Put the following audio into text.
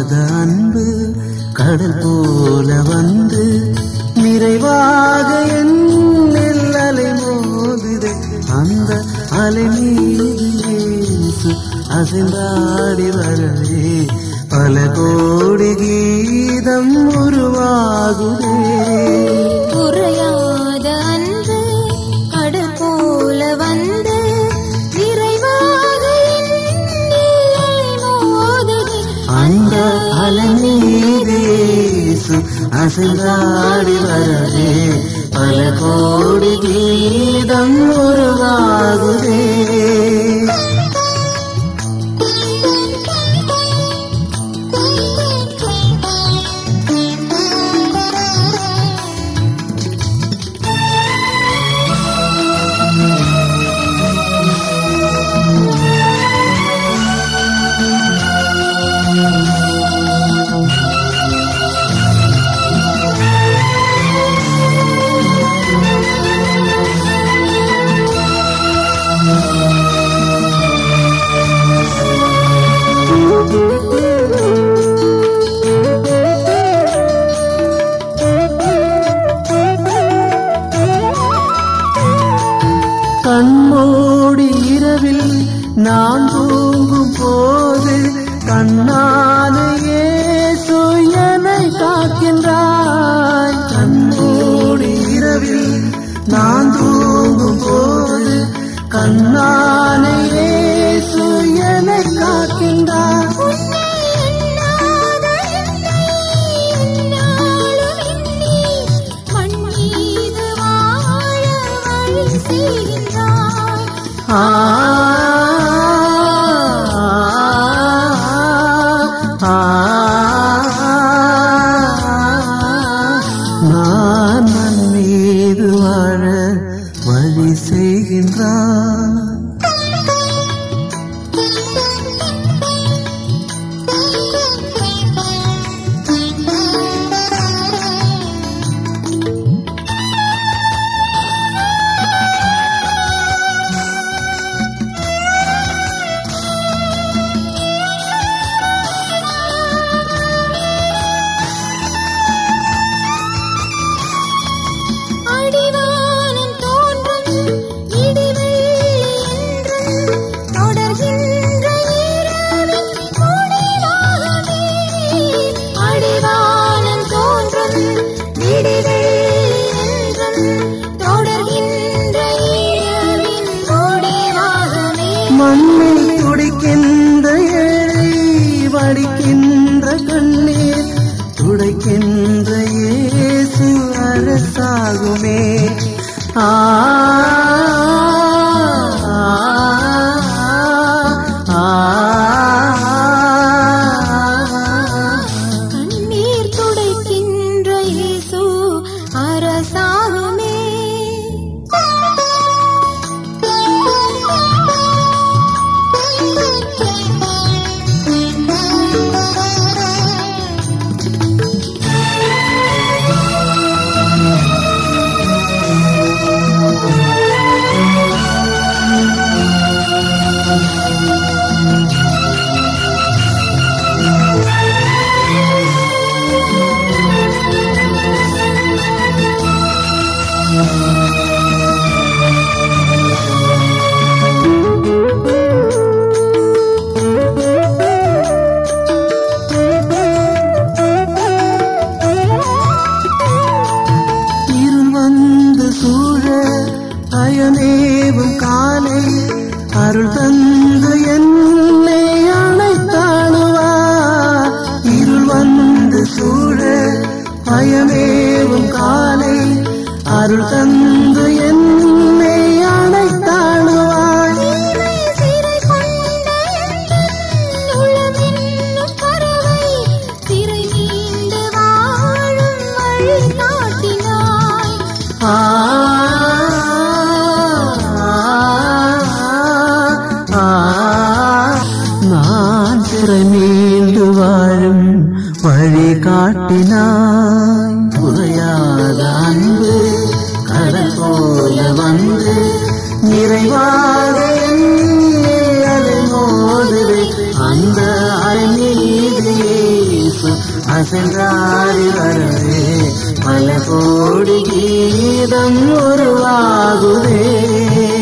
குறையாத அன்பு கடல் போல வந்து நிறைவாக என்னில் அலை மோதுதே அந்த அலை மீது இயேசு அசைந்தாடி வரவே பல கோடி கீதம் உருவாகுதே குறையாத அன்பு கடல் போல வந்து நிறைவாக என்னில் அலை மோதுதே. அந்த அலை மீது இயேசு அசைந்தாடி வரவே பல கோடி கீதம் உருவாகுதே கண்மூடி இரவில் நான் தூங்கும் போது கண்ணான இயேசு என்னை காக்கின்றாய் கண்மூடி இரவில் நான் தூங்கும் போது கண்ணான இயேசு என்னை காக்கின்றாய் உன்னை எண்ணாத என்னை எந்நாளும் எண்ணி மண் மீது வாழ வழி செய்கின்றாய். ஆ ஆ, நான் மண் மீது வாழ வழி செய்கின்றான் அடிவானம் தோன்றும் இடிவெள்ளி என்றும் தொடர்கின்ற இரவின் முடிவாகவே. அடிவானம் தோன்றும் இடிவெள்ளி என்றும் தொடர்கின்ற இரவின் முடிவாகவே. மண்ணில் துடிக்கின்ற ஏழை வடிக்கின்ற கண்ணீர் துடைக்கின்ற இயேசு அரசாகுமே ஆ ஆ, கண்ணீர் துடைக்கின்ற இயேசு அரசாகுமே இருள் வந்து சூழ அயனேவும் காலை அருள் தந்து என்னை அழைத்தாடுவார் இருள் வந்து சூழ அயனேவும் காலை அருள் தந்து என்னை அழைத்தாடுவார் தீமை சிறை கொண்ட எந்தன் உளமென்னும் பறவை சிறை மீண்டு வாழும் வழி காட்டினாய். ஆ ஆ, நான் சிறை மீண்டு வாழும் வழி காட்டினாய் குறையாத அன்பு கடல் போல வந்து நிறைவாக என்னில் அலை மோதுவே அந்த அலை மீது சிரிப்பு அசைந்தாடி வரவே பல கோடி கீதம் உருவாகுதே